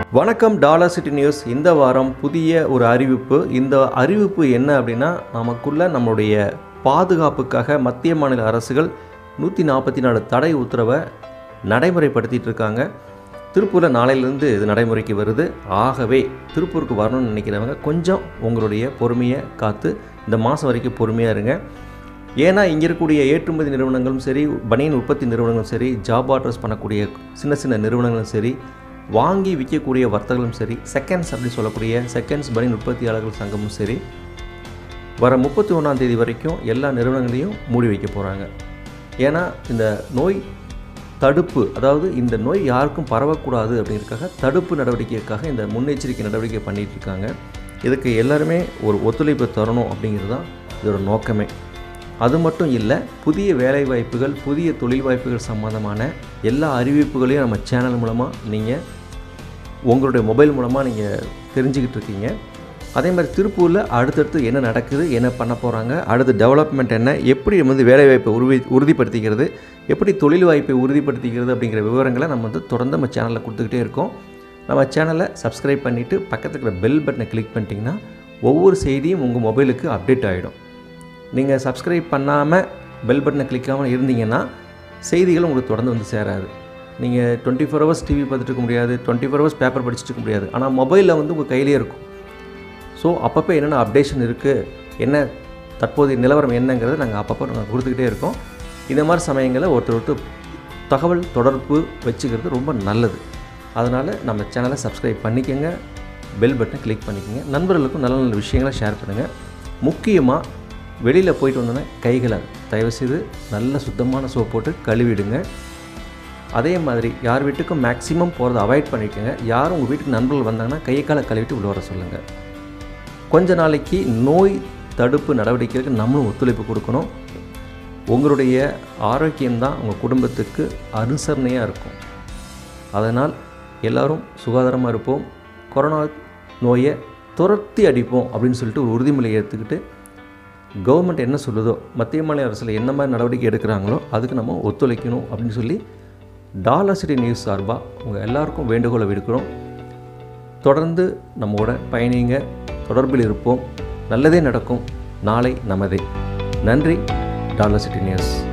வணக்கம் dollar city news இந்த வாரம் புதிய ஒரு அறிவிப்பு இந்த அறிவிப்பு என்ன அப்படின்னா நமக்குள்ள நம்மளுடைய பாதுகாப்புக்காக மத்திய மாநில அரசுகள் நூற்றி நாற்பத்தி நாலு தடை உத்தரவை நடைமுறைப்படுத்திட்டு இருக்காங்க திருப்பூரில் நாளையிலேருந்து இது நடைமுறைக்கு வருது ஆகவே திருப்பூருக்கு வரணும்னு நினைக்கிறவங்க கொஞ்சம் உங்களுடைய பொறுமையை காத்து இந்த மாதம் வரைக்கும் பொறுமையாக இருங்க ஏன்னா இங்கே இருக்கக்கூடிய ஏற்றுமதி நிறுவனங்களும் சரி பனியன் உற்பத்தி நிறுவனங்களும் சரி ஜாப் ஆர்டர்ஸ் பண்ணக்கூடிய சின்ன சின்ன நிறுவனங்களும் சரி வாங்கி விற்கக்கூடிய வர்த்தகங்களும் சரி செகண்ட்ஸ் அப்படின்னு சொல்லக்கூடிய செகண்ட்ஸ் பனியன் உற்பத்தியாளர்கள் சங்கமும் சரி வர முப்பத்தி ஒன்றாம் தேதி வரைக்கும் எல்லா நிறுவனங்களையும் மூடி வைக்க போகிறாங்க ஏன்னா இந்த நோய் தடுப்பு அதாவது இந்த நோய் யாருக்கும் பரவக்கூடாது அப்படிங்கிறதுக்காக தடுப்பு நடவடிக்கைக்காக இந்த முன்னெச்சரிக்கை நடவடிக்கை பண்ணிகிட்டு இருக்காங்க இதுக்கு எல்லாருமே ஒரு ஒத்துழைப்பு தரணும் அப்படிங்கிறது தான் இதோட நோக்கமே அது மட்டும் இல்லை புதிய வேலை வாய்ப்புகள் புதிய தொழில் வாய்ப்புகள் சம்மந்தமான எல்லா அறிவிப்புகளையும் நம்ம சேனல் மூலமாக நீங்கள் உங்களுடைய மொபைல் மூலமாக நீங்கள் தெரிஞ்சுக்கிட்டு இருக்கீங்க அதே மாதிரி திருப்பூரில் அடுத்தடுத்து என்ன நடக்குது என்ன பண்ண போகிறாங்க அடுத்து டெவலப்மெண்ட் என்ன எப்படி வந்து வேலைவாய்ப்பை உறுதி உறுதிப்படுத்திக்கிறது எப்படி தொழில் வாய்ப்பை உறுதிப்படுத்திக்கிறது அப்படிங்கிற விவரங்களை நம்ம வந்து தொடர்ந்து நம்ம சேனலில் கொடுத்துக்கிட்டே இருக்கோம் நம்ம சேனலை சப்ஸ்கிரைப் பண்ணிவிட்டு பக்கத்தில் இருக்கிற பெல் பட்டனை கிளிக் பண்ணிட்டீங்கன்னா ஒவ்வொரு செய்தியும் உங்கள் மொபைலுக்கு அப்டேட் ஆகிடும் நீங்கள் சப்ஸ்கிரைப் பண்ணாமல் பெல் பட்டனை கிளிக்காமல் இருந்தீங்கன்னா செய்திகள் உங்களுக்கு தொடர்ந்து வந்து சேராது நீங்கள் டுவெண்ட்டி ஃபோர் ஹவர்ஸ் டிவி பார்த்துட்டு இருக்க முடியாது டுவெண்ட்டி ஃபோர் ஹவர்ஸ் பேப்பர் படிச்சுட்டு இருக்க முடியாது ஆனால் மொபைலில் வந்து உங்கள் கையிலே இருக்கும் ஸோ அப்பப்போ என்னென்ன அப்டேஷன் இருக்குது என்ன தற்போதைய நிலவரம் என்னங்கிறத நாங்கள் அப்பப்போ நாங்கள் கொடுத்துக்கிட்டே இருக்கோம் இந்த மாதிரி சமயங்களில் ஒருத்தர் ஒருத்தர் தகவல் தொடர்பு வச்சுக்கிறது ரொம்ப நல்லது அதனால் நம்ம சேனலை சப்ஸ்கிரைப் பண்ணிக்கோங்க பெல் பட்டனை கிளிக் பண்ணிக்கோங்க நண்பர்களுக்கும் நல்ல நல்ல விஷயங்களை ஷேர் பண்ணுங்கள் முக்கியமாக வெளியில் போயிட்டு வந்தோன்னே கைகளை தயவுசெய்து நல்ல சுத்தமான சோப் போட்டு கழுவிடுங்க அதே மாதிரி யார் வீட்டுக்கும் மேக்ஸிமம் போகிறத அவாய்ட் பண்ணிக்கோங்க யாரும் உங்கள் வீட்டுக்கு நண்பர்கள் வந்தாங்கன்னா கையை காலை கழுவிட்டு உள்ள வர சொல்லுங்கள் கொஞ்ச நாளைக்கு நோய் தடுப்பு நடவடிக்கைகளுக்கு நம்மளும் ஒத்துழைப்பு கொடுக்கணும் உங்களுடைய ஆரோக்கியம்தான் உங்கள் குடும்பத்துக்கு அனுசரணையாக இருக்கும் அதனால் எல்லாரும் சுகாதாரமாக இருப்போம் கொரோனா நோயை துரத்தி அடிப்போம் அப்படின்னு சொல்லிட்டு ஒரு உறுதிமொழியை எடுத்துக்கிட்டு கவர்மெண்ட் என்ன சொல்லுதோ மத்திய மாநில அரசில் என்ன மாதிரி நடவடிக்கை எடுக்கிறாங்களோ அதுக்கு நம்ம ஒத்துழைக்கணும் அப்படின்னு சொல்லி டாலர் சிட்டி நியூஸ் சார்பாக உங்கள் எல்லாருக்கும் வேண்டுகோளை விடுக்கிறோம் தொடர்ந்து நம்மோட பயணிங்க தொடர்பில் இருப்போம் நல்லதே நடக்கும் நாளை நமதே நன்றி டாலர் சிட்டி நியூஸ்